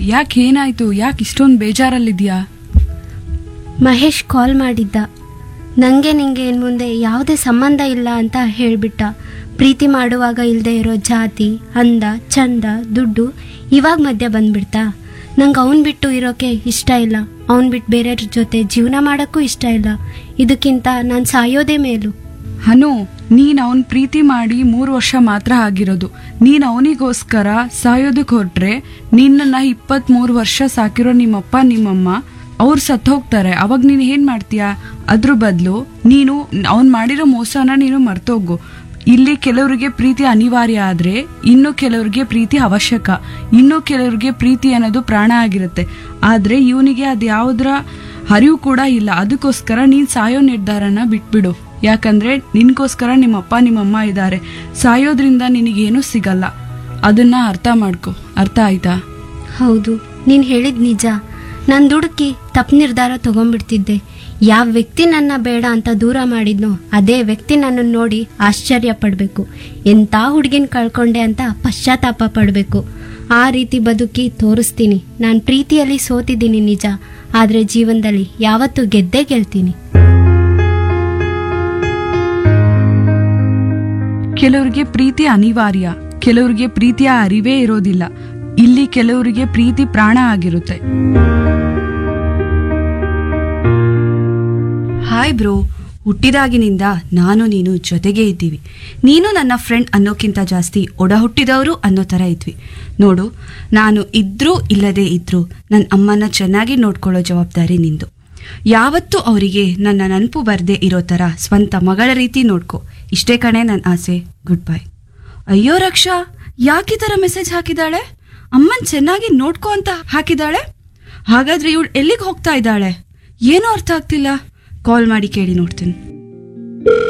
ಯಾಕೆ ಏನಾಯ್ತು ಯಾಕೆ ಇಷ್ಟೊಂದು ಬೇಜಾರಲ್ಲಿದ್ಯಾ ಮಹೇಶ್ ಕಾಲ್ ಮಾಡಿದ್ದ ನನಗೆ ನಿಂಗೆ ಇನ್ನು ಮುಂದೆ ಯಾವುದೇ ಸಂಬಂಧ ಇಲ್ಲ ಅಂತ ಹೇಳಿಬಿಟ್ಟ ಪ್ರೀತಿ ಮಾಡುವಾಗ ಇಲ್ಲದೆ ಇರೋ ಜಾತಿ ಅಂದ ಚಂದ ದುಡ್ಡು ಇವಾಗ ಮಧ್ಯ ಬಂದ್ಬಿಡ್ತಾ ನಂಗೆ ಅವನ್ ಬಿಟ್ಟು ಇರೋಕೆ ಇಷ್ಟ ಇಲ್ಲ ಅವನ್ ಬಿಟ್ಟು ಬೇರೆಯವ್ರ ಜೊತೆ ಜೀವನ ಮಾಡೋಕ್ಕೂ ಇಷ್ಟ ಇಲ್ಲ ಇದಕ್ಕಿಂತ ನಾನು ಸಾಯೋದೇ ಮೇಲು ಹನು ನೀನ್ ಅವನ್ ಪ್ರೀತಿ ಮಾಡಿ ಮೂರು ವರ್ಷ ಮಾತ್ರ ಆಗಿರೋದು ನೀನ್ ಅವನಿಗೋಸ್ಕರ ಸಾಯೋದಕ್ಕೆ ಹೊರಟ್ರೆ ನಿನ್ನನ್ನ ಇಪ್ಪತ್ತ್ ಮೂರು ವರ್ಷ ಸಾಕಿರೋ ನಿಮ್ಮಪ್ಪ ನಿಮ್ಮಮ್ಮ ಅವ್ರು ಸತ್ತು ಹೋಗ್ತಾರೆ ಅವಾಗ ನೀನು ಏನ್ ಮಾಡ್ತೀಯಾ ಅದ್ರ ಬದಲು ನೀನು ಅವ್ನ್ ಮಾಡಿರೋ ಮೋಸನ ನೀನು ಮರ್ತೋಗು ಇಲ್ಲಿ ಕೆಲವರಿಗೆ ಪ್ರೀತಿ ಅನಿವಾರ್ಯ ಆದ್ರೆ ಇನ್ನು ಕೆಲವರಿಗೆ ಪ್ರೀತಿ ಅವಶ್ಯಕ ಇನ್ನು ಕೆಲವರಿಗೆ ಪ್ರೀತಿ ಅನ್ನೋದು ಪ್ರಾಣ ಆಗಿರುತ್ತೆ ಆದ್ರೆ ಇವನಿಗೆ ಅದು ಯಾವುದರ ಅರಿವು ಕೂಡ ಇಲ್ಲ ಅದಕ್ಕೋಸ್ಕರ ನೀನ್ ಸಾಯೋ ನಿರ್ಧಾರನ ಬಿಟ್ಬಿಡು ಯಾಕಂದ್ರೆ ನಿನ್ಗೋಸ್ಕರ ನಿಮ್ಮಪ್ಪ ನಿಮ್ಮಮ್ಮ ಇದ್ದಾರೆ ಸಾಯೋದ್ರಿಂದ ನಿನಗೇನು ಸಿಗಲ್ಲ ಅದನ್ನ ಅರ್ಥ ಮಾಡ್ಕೊ ಅರ್ಥ ಆಯ್ತಾ ಹೌದು ನೀನು ಹೇಳಿದ ನಿಜ ನಾನು ದುಡುಕಿ ತಪ್ಪು ನಿರ್ಧಾರ ತಗೊಂಡ್ಬಿಡ್ತಿದ್ದೆ ಯಾವ ವ್ಯಕ್ತಿ ನನ್ನ ಬೇಡ ಅಂತ ದೂರ ಮಾಡಿದ್ನೋ ಅದೇ ವ್ಯಕ್ತಿ ನನ್ನನ್ನು ನೋಡಿ ಆಶ್ಚರ್ಯ ಪಡಬೇಕು ಎಂಥ ಹುಡುಗಿನ ಕಳ್ಕೊಂಡೆ ಅಂತ ಪಶ್ಚಾತ್ತಾಪ ಪಡಬೇಕು ಆ ರೀತಿ ಬದುಕಿ ತೋರಿಸ್ತೀನಿ ನಾನು ಪ್ರೀತಿಯಲ್ಲಿ ಸೋತಿದ್ದೀನಿ ನಿಜ ಆದರೆ ಜೀವನದಲ್ಲಿ ಯಾವತ್ತೂ ಗೆದ್ದೇ ಗೆಲ್ತೀನಿ ಕೆಲವರಿಗೆ ಪ್ರೀತಿ ಅನಿವಾರ್ಯ ಕೆಲವರಿಗೆ ಪ್ರೀತಿಯ ಅರಿವೇ ಇರೋದಿಲ್ಲ ಇಲ್ಲಿ ಕೆಲವರಿಗೆ ಪ್ರೀತಿ ಪ್ರಾಣ ಆಗಿರುತ್ತೆ ಹಾಯ್ ಬ್ರೋ ಹುಟ್ಟಿದಾಗಿನಿಂದ ನಾನು ನೀನು ಜೊತೆಗೇ ಇದ್ದೀವಿ ನೀನು ನನ್ನ ಫ್ರೆಂಡ್ ಅನ್ನೋಕ್ಕಿಂತ ಜಾಸ್ತಿ ಒಡ ಹುಟ್ಟಿದವರು ಅನ್ನೋ ಥರ ಇದ್ವಿ ನೋಡು ನಾನು ಇದ್ರೂ ಇಲ್ಲದೇ ಇದ್ರೂ ನನ್ನ ಅಮ್ಮನ ಚೆನ್ನಾಗಿ ನೋಡ್ಕೊಳ್ಳೋ ಜವಾಬ್ದಾರಿ ನಿಂದು ಯಾವತ್ತೂ ಅವರಿಗೆ ನನ್ನ ನೆನಪು ಬರದೇ ಇರೋ ಥರ ಸ್ವಂತ ಮಗಳ ರೀತಿ ನೋಡ್ಕೊ ಇಷ್ಟೇ ಕಣೆ ನನ್ನ ಆಸೆ ಗುಡ್ ಬೈ ಅಯ್ಯೋ ರಕ್ಷಾ ಯಾಕೆ ಈ ಥರ ಮೆಸೇಜ್ ಹಾಕಿದಾಳೆ ಅಮ್ಮನ್ ಚೆನ್ನಾಗಿ ನೋಡ್ಕೊ ಅಂತ ಹಾಕಿದಾಳೆ ಹಾಗಾದ್ರೆ ಇವಳು ಎಲ್ಲಿಗೆ ಹೋಗ್ತಾ ಇದ್ದಾಳೆ ಏನೂ ಅರ್ಥ ಆಗ್ತಿಲ್ಲ ಕಾಲ್ ಮಾಡಿ ಕೇಳಿ ನೋಡ್ತೀನಿ